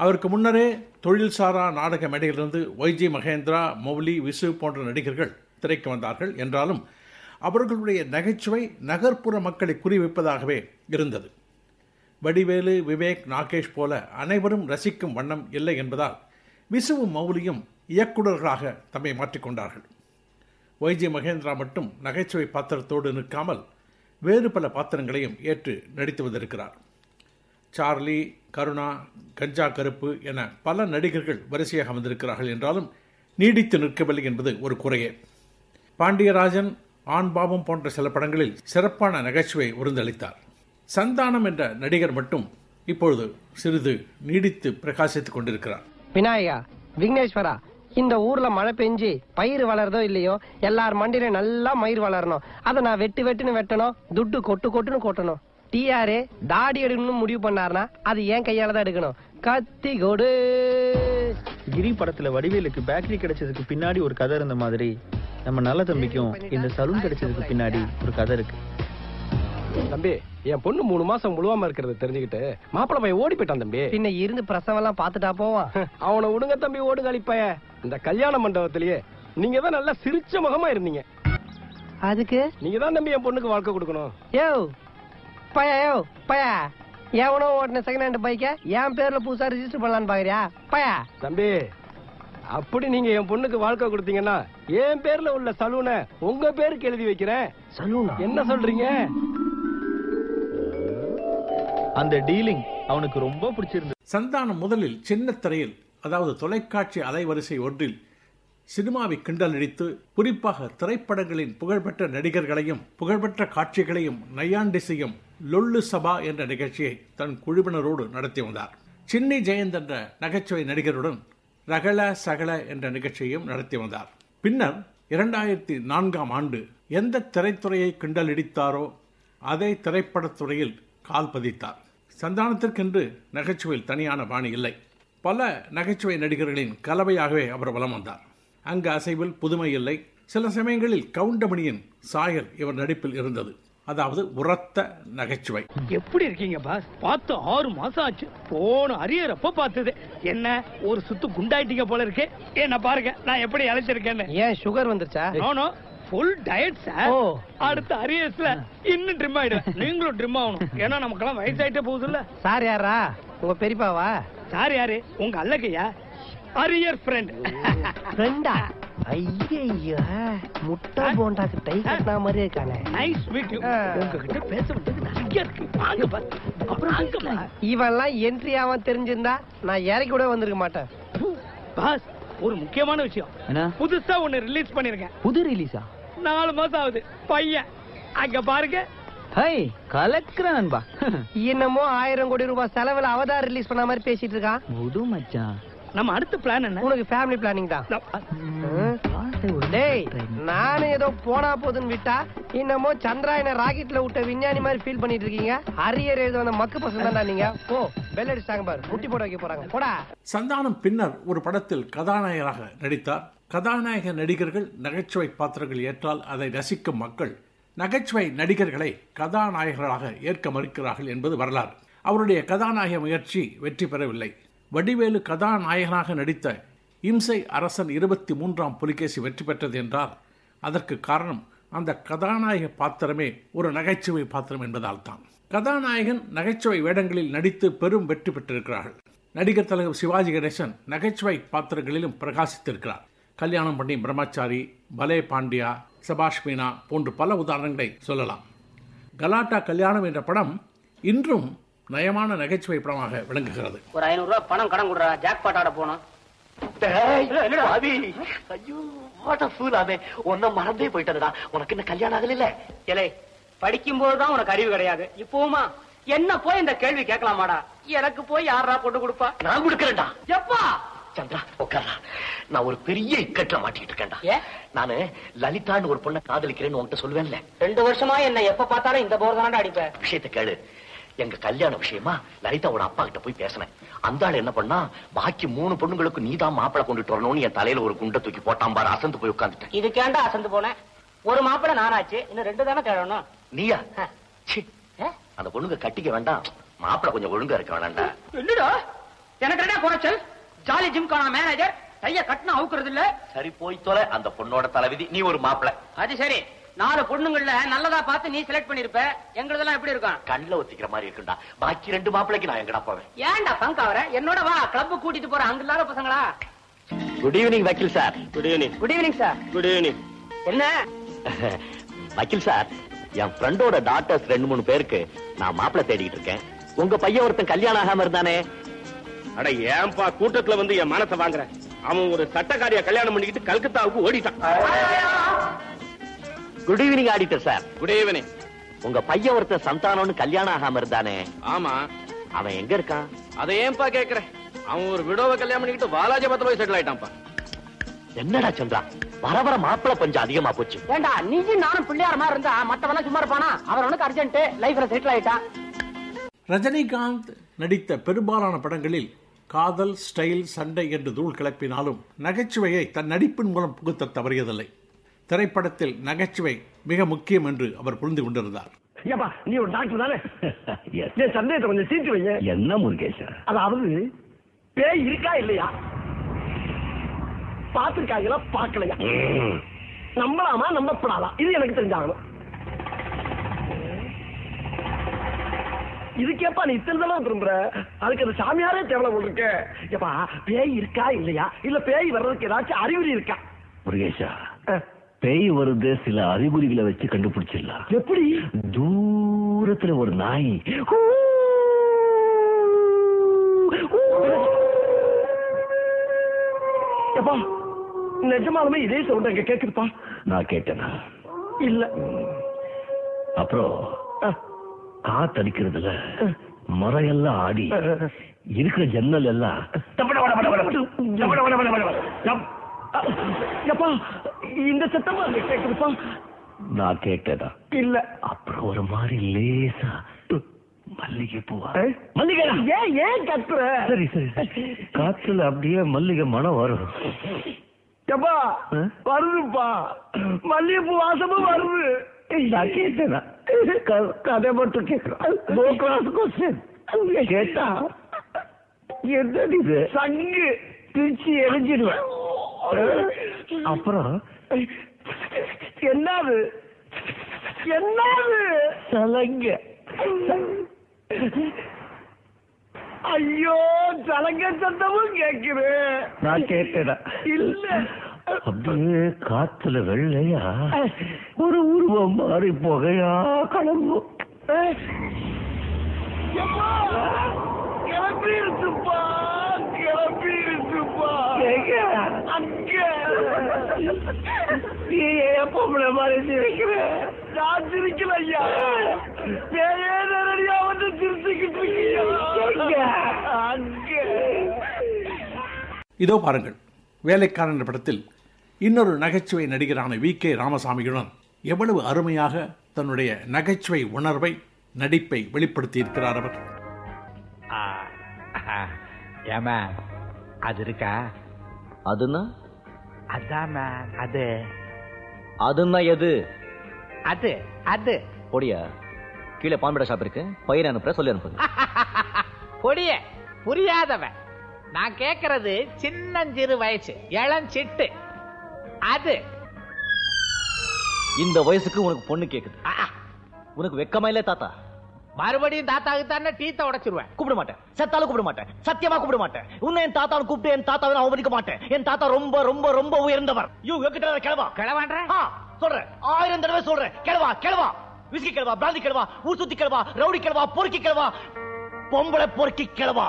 அவருக்கு முன்னரே தொழில் சாரா நாடக மேடையிலிருந்து ஒய்ஜி மகேந்திரா மௌலி விசு போன்ற நடிகர்கள் திரைக்கு வந்தார்கள் என்றாலும் அவர்களுடைய நகைச்சுவை நகர்ப்புற மக்களை குறிவைப்பதாகவே இருந்தது வடிவேலு விவேக் நாகேஷ் போல அனைவரும் ரசிக்கும் வண்ணம் இல்லை என்பதால் விசுவும் மௌலியும் இயக்குநர்களாக தம்மை மாற்றிக்கொண்டார்கள் ஒய்ஜி மகேந்திரா மட்டும் நகைச்சுவை பாத்திரத்தோடு நிற்காமல் வேறு பல பாத்திரங்களையும் ஏற்று நடித்து வந்திருக்கிறார் சார்லி கருணா கஞ்சா கருப்பு என பல நடிகர்கள் வரிசையாக வந்திருக்கிறார்கள் என்றாலும் நீடித்து நிற்கவில்லை என்பது ஒரு குறையே பாண்டியராஜன் ஆண் பாவம் போன்ற சில படங்களில் சிறப்பான நகைச்சுவை உருந்தளித்தார் சந்தானம் என்ற நடிகர் மட்டும் இப்பொழுது சிறிது நீடித்து பிரகாசித்துக் கொண்டிருக்கிறார் விநாயகா விக்னேஸ்வரா இந்த ஊர்ல மழை பெஞ்சு பயிர் வளருதோ இல்லையோ எல்லார் மண்டியில நல்லா மயிர் வளரணும் அதை நான் வெட்டு வெட்டுன்னு வெட்டணும் துட்டு கொட்டு கொட்டுன்னு கொட்டணும் டிஆரே தாடி எடுக்கணும்னு முடிவு பண்ணாருன்னா அது என் கையால தான் எடுக்கணும் கத்தி கொடு கிரி படத்துல வடிவேலுக்கு பேக்கரி கிடைச்சதுக்கு பின்னாடி ஒரு கதை இருந்த மாதிரி நம்ம நல்ல தம்பிக்கும் இந்த சலூன் கிடைச்சதுக்கு பின்னாடி ஒரு கதை இருக்கு தம்பி என் பொண்ணு மூணு மாசம் முழுவாம இருக்கிறத தெரிஞ்சுக்கிட்டு மாப்பிள பையன் ஓடி போயிட்டான் தம்பி பின்ன இருந்து பிரசவம் எல்லாம் பாத்துட்டா போவான் அவனை விடுங்க தம்பி ஓடுங்க அழிப்பைய இந்த கல்யாண மண்டபத்திலேயே நீங்க தான் நல்லா சிரிச்ச முகமா இருந்தீங்க அதுக்கு நீங்க தான் தம்பி என் பொண்ணுக்கு வாழ்க்கை கொடுக்கணும் யோ பயா யோ பயா எவனோ ஓட்டின செகண்ட் ஹேண்ட் பைக்க என் பேர்ல புதுசா ரிஜிஸ்டர் பண்ணலான்னு பாக்குறியா பயா தம்பி அப்படி நீங்க என் பொண்ணுக்கு வாழ்க்கை கொடுத்தீங்கன்னா என் பேர்ல உள்ள சலூனை உங்க பேருக்கு எழுதி வைக்கிறேன் சலூனா என்ன சொல்றீங்க அந்த டீலிங் அவனுக்கு ரொம்ப பிடிச்சிருந்தது சந்தானம் முதலில் சின்ன திரையில் அதாவது தொலைக்காட்சி அலைவரிசை ஒன்றில் சினிமாவை கிண்டல் அடித்து குறிப்பாக திரைப்படங்களின் புகழ்பெற்ற நடிகர்களையும் புகழ்பெற்ற காட்சிகளையும் நையாண்டிசையும் லொள்ளு சபா என்ற நிகழ்ச்சியை தன் குழுவினரோடு நடத்தி வந்தார் சின்னி ஜெயந்த் என்ற நகைச்சுவை நடிகருடன் ரகள சகல என்ற நிகழ்ச்சியையும் நடத்தி வந்தார் பின்னர் இரண்டாயிரத்தி நான்காம் ஆண்டு எந்த திரைத்துறையை கிண்டலடித்தாரோ அதே திரைப்படத்துறையில் கால் பதித்தார் சந்தானத்திற்கென்று நகைச்சுவையில் தனியான பாணி இல்லை பல நகைச்சுவை நடிகர்களின் கலவையாகவே அவர் வலம் வந்தார் அங்கு அசைவில் புதுமை இல்லை சில சமயங்களில் கவுண்டமணியின் சாயல் இவர் நடிப்பில் இருந்தது அதாவது உரத்த நகைச்சுவை எப்படி இருக்கீங்க பாஸ் பார்த்து ஆறு மாசம் ஆச்சு போன அரியறப்ப பார்த்தது என்ன ஒரு சுத்து குண்டாயிட்டீங்க போல இருக்கு என்ன பாருங்க நான் எப்படி அழைச்சிருக்கேன்னு ஏன் சுகர் வந்துருச்சா no full diet sir oh. அடுத்த அரியர்ஸ்ல இன்னும் ட்ரிம் ஆயிடுவேன் நீங்களும் ட்ரிம் ஆகணும் ஏன்னா நமக்கெல்லாம் வயசாயிட்டே போகுது இல்ல சார் யாரா உங்க பெரியப்பாவா சார் யாரு உங்க அல்லக்கையா அரியர் ஃப்ரெண்ட் ஃப்ரெண்டா ஐயா முட்டை போண்டாக்கு டை கட்டின மாதிரியே இருக்கானே நைஸ் மீட் யூ உங்ககிட்ட பேச வேண்டியது நிறைய இருக்கு வாங்க பாஸ் அப்புறம் வாங்க பாஸ். இவன்லாம் என்ட்ரி ஆவான் தெரிஞ்சிருந்தா நான் இறக்கி கூட வந்திருக்க மாட்டேன் பாஸ் ஒரு முக்கியமான விஷயம் என்ன புதுசா ஒன்னு ரிலீஸ் பண்ணிருக்கேன் புது ரிலீஸா நாலு மாசம் ஆகுது பையன் அங்க பாருங்க ஹை கலக்குற நண்பா என்னமோ ஆயிரம் கோடி ரூபாய் செலவுல அவதார் ரிலீஸ் பண்ண மாதிரி பேசிட்டு இருக்கான் புது மச்சான் நம்ம அடுத்த பிளான் என்ன உனக்கு ஃபேமிலி பிளானிங் தான் டேய் நானும் ஏதோ போனா போதுன்னு விட்டா இன்னமோ சந்திராயன ராக்கெட்ல விட்ட விஞ்ஞானி மாதிரி ஃபீல் பண்ணிட்டு இருக்கீங்க அரியர் எழுத வந்த மக்கு பசங்க தான்டா நீங்க போ பெல் அடிச்சாங்க பாரு முட்டி போட வைக்க போறாங்க போடா சந்தானம் பின்னர் ஒரு படத்தில் கதாநாயகராக நடித்தார் கதாநாயக நடிகர்கள் நகைச்சுவை பாத்திரங்கள் ஏற்றால் அதை ரசிக்கும் மக்கள் நகைச்சுவை நடிகர்களை கதாநாயகர்களாக ஏற்க மறுக்கிறார்கள் என்பது வரலாறு அவருடைய கதாநாயக முயற்சி வெற்றி பெறவில்லை வடிவேலு கதாநாயகனாக நடித்த இம்சை அரசன் இருபத்தி மூன்றாம் புலிகேசி வெற்றி பெற்றது என்றால் அதற்கு காரணம் அந்த கதாநாயக பாத்திரமே ஒரு நகைச்சுவை பாத்திரம் என்பதால் தான் கதாநாயகன் நகைச்சுவை வேடங்களில் நடித்து பெரும் வெற்றி பெற்றிருக்கிறார்கள் நடிகர் தலைவர் சிவாஜி கணேசன் நகைச்சுவை பாத்திரங்களிலும் பிரகாசித்திருக்கிறார் கல்யாணம் பண்ணி பிரம்மச்சாரி பலே பாண்டியா சபாஷ் மீனா போன்று பல உதாரணங்களை சொல்லலாம் கலாட்டா கல்யாணம் என்ற படம் இன்றும் நயமான நகைச்சுவை படமாக விளங்குகிறது ஒரு ஐநூறு ரூபாய் பணம் கடன் கொடுறா ஜாக் ஆட போனோம் ஐயோ வாட் ஃபூல் ஆமே உன்ன மறந்தே போயிட்டதுடா உனக்கு என்ன கல்யாணம் ஆகல இல்ல இலை படிக்கும் போதுதான் உனக்கு அறிவு கிடையாது இப்பவுமா என்ன போய் இந்த கேள்வி கேட்கலாமாடா எனக்கு போய் யாரா கொண்டு கொடுப்பா நான் கொடுக்கறேன்டா எப்பா சந்திரா உட்காரா நான் ஒரு பெரிய இக்கட்ல மாட்டிக்கிட்டு இருக்கேன்டா நானு லலிதான்னு ஒரு பொண்ணை காதலிக்கிறேன்னு உன்கிட்ட சொல்லுவேன்ல ரெண்டு வருஷமா என்ன எப்ப பார்த்தாலும் இந்த போர் தானடா அடிப்ப விஷயத்த கேளு எங்க கல்யாண விஷயமா லலிதாவோட அப்பா கிட்ட போய் பேசினேன் அந்த ஆள் என்ன பண்ணா பாக்கி மூணு பொண்ணுங்களுக்கு நீதான் மாப்பிளை கொண்டுட்டு வரணும்னு என் தலையில ஒரு குண்டை தூக்கி போட்டான் பாரு அசந்து போய் உட்காந்துட்டேன் இதுக்கேண்டா அசந்து போனேன் ஒரு மாப்பிளை நானாச்சு இன்னும் ரெண்டு தானே தேடணும் நீயா ச்சீ, அந்த பொண்ணுங்க கட்டிக்க வேண்டாம் மாப்பிளை கொஞ்சம் ஒழுங்கா இருக்க வேணாம்டா என்னடா எனக்கு என்ன குறைச்சல் ஜாலி ஜிம்கான மேனேஜர் கைய கட்டின அவுக்குறது இல்ல சரி போய் தொலை அந்த பொண்ணோட தலைவிதி நீ ஒரு மாப்பிள அது சரி நாலு பொண்ணுங்கள்ல நல்லதா பார்த்து நீ செலக்ட் பண்ணிருப்ப எங்களுதெல்லாம் எப்படி இருக்கும் கண்ணுல ஒத்திக்கிற மாதிரி இருக்குண்டா பாக்கி ரெண்டு மாப்பிளைக்கு நான் எங்கடா போவேன் ஏன்டா பங்க் ஆவற என்னோட வா கிளப் கூட்டிட்டு போற அங்க இல்லாத பசங்களா குட் ஈவினிங் வக்கீல் sir good evening good evening sir good evening என்ன வக்கீல் சார் என் ஃப்ரெண்டோட டாக்டர்ஸ் ரெண்டு மூணு பேருக்கு நான் மாப்பிளை தேடிக்கிட்டு இருக்கேன் உங்க பையன் ஒருத்தன் கல்யாணம் ஆகாம இருந்தானே அட ஏன்பா கூட்டத்துல வந்து என் மானத்தை வாங்குற அவன் ஒரு சட்டக்காரிய கல்யாணம் பண்ணிக்கிட்டு கல்கத்தாவுக்கு ஓடிட்டான் good evening auditor sir good evening உங்க பையன் ஒருத்தன் சந்தானம்னு கல்யாணம் ஆகாம இருந்தானே ஆமா அவன் எங்க இருக்கான் அதை ஏன்பா கேக்குற அவன் ஒரு விடோவை கல்யாணம் பண்ணிக்கிட்டு வாலாஜபத்துல போய் செட்டில் ஆயிட்டான்ப்பா என்னடா சந்திரா வர வர மாப்பிளை பஞ்சம் அதிகமா போச்சு ஏண்டா நீயும் நானும் பிள்ளையார் மாதிரி இருந்தா மத்தவன சும்மா இருப்பானா அவன் உனக்கு அர்ஜென்ட் லைஃப்ல செட்டில் ஆயிட்டான் ரஜினிகாந்த் நடித்த பெரும்பாலான படங்களில் காதல் ஸ்டைல் சண்டை என்று தூள் கிளப்பினாலும் நகைச்சுவையை தன் நடிப்பின் மூலம் புகுத்த தவறியதில்லை திரைப்படத்தில் நகைச்சுவை மிக முக்கியம் என்று அவர் புரிந்து கொண்டிருந்தார் ஏப்பா நீ ஒரு டாக்டர் தானே என் சந்தேகத்தை கொஞ்சம் தீர்த்து வைங்க என்ன முருகேஷா அதாவது பேய் இருக்கா இல்லையா பாத்துருக்காங்களா பாக்கலையா நம்பலாமா நம்பப்படாதா இது எனக்கு தெரிஞ்சாகணும் இதுக்கேப்பா நீ இத்தனை தடவை திரும்புற அதுக்கு அந்த சாமியாரே தேவை போல் இருக்கு ஏப்பா பேய் இருக்கா இல்லையா இல்ல பேய் வர்றதுக்கு ஏதாச்சும் அறிகுறி இருக்கா முருகேஷா பேய் வருது சில அறிகுறிகளை வச்சு கண்டுபிடிச்சிடலாம் எப்படி தூரத்துல ஒரு நாய் ஏப்பா நிஜமாலுமே இதே சவுண்ட் அங்க கேக்குதுப்பா நான் கேட்டேனா இல்ல அப்புறம் காத்தடிக்கிறதுல மரம் எல்லாம் ஆடி இருக்கிற ஜன்னல் எல்லாம் ஏப்பா இந்த சத்தமா அங்க கேக்குதுப்பா நான் கேட்டேனா இல்ல அப்புறம் ஒரு மாதிரி லேசா மல்லிகை பூவா மல்லிகை ஏன் ஏன் கத்துற சரி சரி சரி. காத்துல அப்படியே மல்லிகை மனம் வரும் ஏப்பா வருதுப்பா மல்லிகைப்பூ வாசமும் வருது நான் கேட்டேனா க- கதை மட்டும் கேட்கிறேன் நோ கிளாஸ் கொஸ்டின் கேட்டா என்னது இது சங்கு பிரிச்சு எரிஞ்சிடுவேன் அப்புறம் என்னது என்னது சலங்க ஐயோ சலங்க சத்தமும் கேக்குது நான் கேட்டேனா இல்ல அப்படியே காத்துல வெள்ளையா ஒரு உருவம் மாறி புகையா கிளம்பும் ஏப்பா, கிளம்பிருச்சுப்பா கிளம்பிருச்சுப்பா எங்க? அங்க நீ ஏன் பொம்பளை மாதிரி சிரிக்கிற நான் சிரிக்கல ஐயா பேயே நேரடியா வந்து சிரிச்சுக்கிட்டு இருக்கியா அங்க இதோ பாருங்கள் வேலைக்காரன் என்ற படத்தில் இன்னொரு நகைச்சுவை நடிகரான வி கே ராமசாமியுடன் எவ்வளவு அருமையாக தன்னுடைய நகைச்சுவை உணர்வை நடிப்பை வெளிப்படுத்தி இருக்கிறார் அவர் ஏமா அது இருக்கா அதுன்னா அதான் அது அதுன்னா எது அது அது பொடியா கீழே பான்பட ஷாப் இருக்கு பயிர் அனுப்புற சொல்லி அனுப்புங்க பொடிய புரியாதவன் நான் கேக்குறது சின்னஞ்சிறு வயசு இளஞ்சிட்டு அது இந்த வயசுக்கு உனக்கு பொண்ணு கேக்குது உனக்கு வெக்கமா இல்ல தாத்தா மறுபடியும் தாத்தாவுக்கு தானே டீத்த உடைச்சிருவேன் கூப்பிட மாட்டேன் செத்தாலும் கூப்பிட மாட்டேன் சத்தியமா கூப்பிட மாட்டேன் உன்னை என் தாத்தாவை கூப்பிட்டு என் தாத்தாவை நான் அவமதிக்க மாட்டேன் என் தாத்தா ரொம்ப ரொம்ப ரொம்ப உயர்ந்தவர் யூ எக்கிட்ட கிளவா கிளவான்ற சொல்றேன் ஆயிரம் தடவை சொல்றேன் கிளவா கிளவா விஸ்கி கிளவா பிராந்தி கிளவா ஊர் சுத்தி கிளவா ரவுடி கிளவா பொறுக்கி கிளவா பொம்பளை பொறுக்கி கிளவா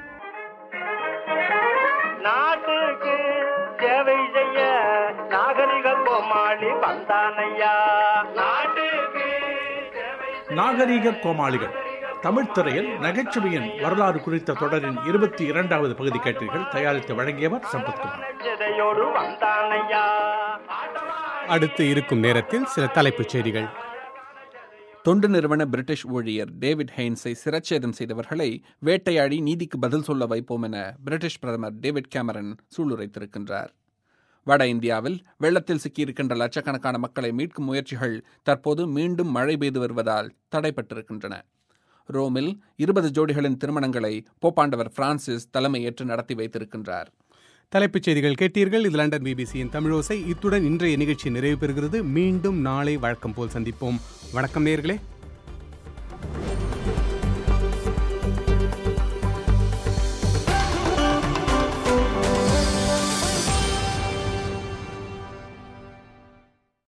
நாட்டுக்கு சேவை செய்ய நாகரிக கோமாளி வந்தானையா நாட்டுக்கு நாகரீக கோமாளிகள் தமிழ் திரையில் நகைச்சுவையின் வரலாறு குறித்த தொடரின் இருபத்தி இரண்டாவது பகுதி கேட்டீர்கள் தயாரித்து வழங்கியவர் சம்பத்குமார் ஜதையோடு வந்தானையா அடுத்து இருக்கும் நேரத்தில் சில தலைப்புச் செய்திகள் தொண்டு நிறுவன பிரிட்டிஷ் ஊழியர் டேவிட் ஹெய்ன்ஸை சிரச்சேதம் செய்தவர்களை வேட்டையாடி நீதிக்கு பதில் சொல்ல வைப்போம் என பிரிட்டிஷ் பிரதமர் டேவிட் கேமரன் சூளுரைத்திருக்கின்றார் வட இந்தியாவில் வெள்ளத்தில் சிக்கியிருக்கின்ற லட்சக்கணக்கான மக்களை மீட்கும் முயற்சிகள் தற்போது மீண்டும் மழை பெய்து வருவதால் தடைப்பட்டிருக்கின்றன ரோமில் இருபது ஜோடிகளின் திருமணங்களை போப்பாண்டவர் பிரான்சிஸ் தலைமையேற்று நடத்தி வைத்திருக்கின்றார் தலைப்புச் செய்திகள் கேட்டீர்கள் இது லண்டன் பிபிசியின் தமிழோசை இத்துடன் இன்றைய நிகழ்ச்சி நிறைவு பெறுகிறது மீண்டும் நாளை வழக்கம் போல் சந்திப்போம் வணக்கம் நேர்களே